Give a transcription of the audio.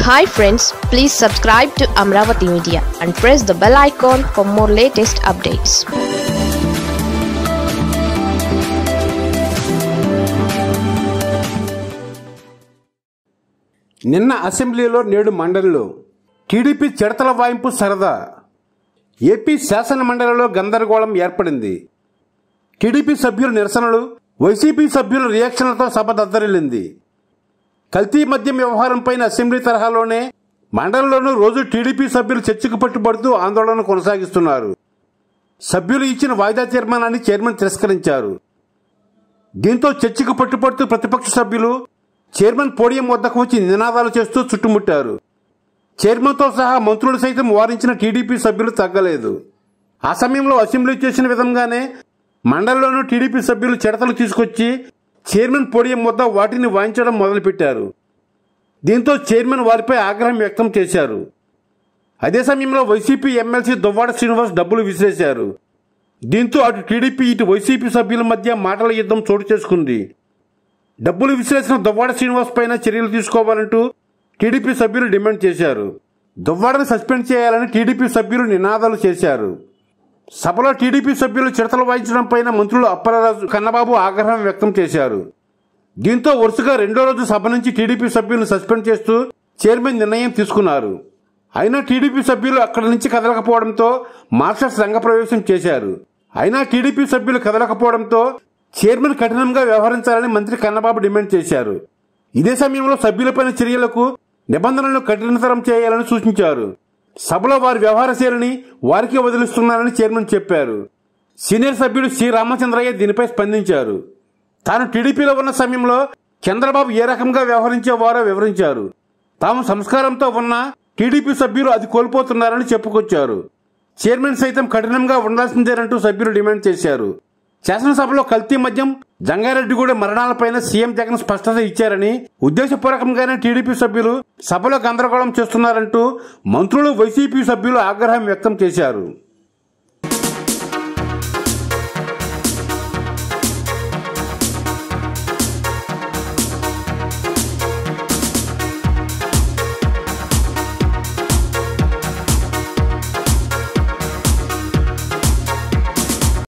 hi friends please subscribe to Amaravati media and press the bell icon for more latest updates నిన్న అసెంబ్లీలో నేడు మండలిలో TDP చిడతల వాయింపు సరదా AP శాసన మండలిలో గందరగోళం ఏర్పడింది టీడీపీ సభ్యుల నిరసనలు వైసీపీ సభ్యుల రియాక్షన్లతో సభ దద్దరిల్లింది కల్తీ మద్యం వ్యవహారంపైన అసెంబ్లీ తరహాలోనే మండలిలోనూ రోజు టీడీపీ సభ్యులు చర్చకు పట్టుబడుతూ ఆందోళన కొనసాగిస్తున్నారు సభ్యులు ఇచ్చిన వాయిదా తీర్మానాన్ని చైర్మన్ తిరస్కరించారు దీంతో చర్చకు పట్టుపడుతూ ప్రతిపక్ష సభ్యులు చైర్మన్ పోడియం వద్దకు వచ్చి నినాదాలు చేస్తూ చుట్టుముట్టారు చైర్మన్తో సహా మంత్రులు సైతం వారించిన టీడీపీ సభ్యులు తగ్గలేదు ఆ సమయంలో అసెంబ్లీ చేసిన విధంగానే మండలిలోనూ టీడీపీ సభ్యులు చెడతలు తీసుకొచ్చి చైర్మన్ పోడియం వద్ద వాటిని వాయించడం మొదలుపెట్టారు దీంతో చైర్మన్ వారిపై ఆగ్రహం వ్యక్తం చేశారు అదే సమయంలో వైసీపీ ఎమ్మెల్సీ దువ్వాడ శ్రీనివాస్ డబ్బులు విసిరేశారు దీంతో అటు టీడీపీ ఇటు వైసీపీ సభ్యుల మధ్య మాటల యుద్ధం చోటు చేసుకుంది డబ్బులు విసిరేసిన దువ్వాడ శ్రీనివాస్ పైన చర్యలు తీసుకోవాలంటూ టీడీపీ సభ్యులు డిమాండ్ చేశారు దువ్వాడని సస్పెండ్ చేయాలని టీడీపీ సభ్యులు నినాదాలు చేశారు సభలో టీడీపీ సభ్యులు చిడతలు వాయించడం పైన మంత్రులు అప్పలరాజు కన్నబాబు ఆగ్రహం వ్యక్తం చేశారు దీంతో వరుసగా రెండో రోజు సభ నుంచి టీడీపీ సభ్యులను సస్పెండ్ చేస్తూ చైర్మన్ నిర్ణయం తీసుకున్నారు అయినా టీడీపీ సభ్యులు అక్కడి నుంచి కదలకపోవడంతో మార్షల్స్ రంగప్రవేశం చేశారు అయినా టీడీపీ సభ్యులు కదలకపోవడంతో చైర్మన్ కఠినంగా వ్యవహరించాలని మంత్రి కన్నబాబు డిమాండ్ చేశారు ఇదే సమయంలో సభ్యులపైన చర్యలకు నిబంధనలను కఠినతరం చేయాలని సూచించారు సభలో వారి వ్యవహార శైలిని వారికే వదిలిస్తున్నారని చైర్మన్ చెప్పారు సీనియర్ సభ్యుడు సి రామచంద్రయ్య దీనిపై స్పందించారు తాను టీడీపీలో ఉన్న సమయంలో చంద్రబాబు ఏ రకంగా వ్యవహరించేవారో వివరించారు తాము సంస్కారంతో ఉన్న టీడీపీ సభ్యులు అది కోల్పోతున్నారని చెప్పుకొచ్చారు చైర్మన్ సైతం కఠినంగా ఉండాల్సిందేనంటూ సభ్యులు డిమాండ్ చేశారు శాసనసభలో కల్తీ మద్యం జంగారెడ్డిగూడ మరణాలపైన సీఎం జగన్ స్పష్టత ఇచ్చారని ఉద్దేశపూర్వకంగానే టీడీపీ సభ్యులు సభలో గందరగోళం చేస్తున్నారంటూ మంత్రులు వైసీపీ సభ్యులు ఆగ్రహం వ్యక్తం చేశారు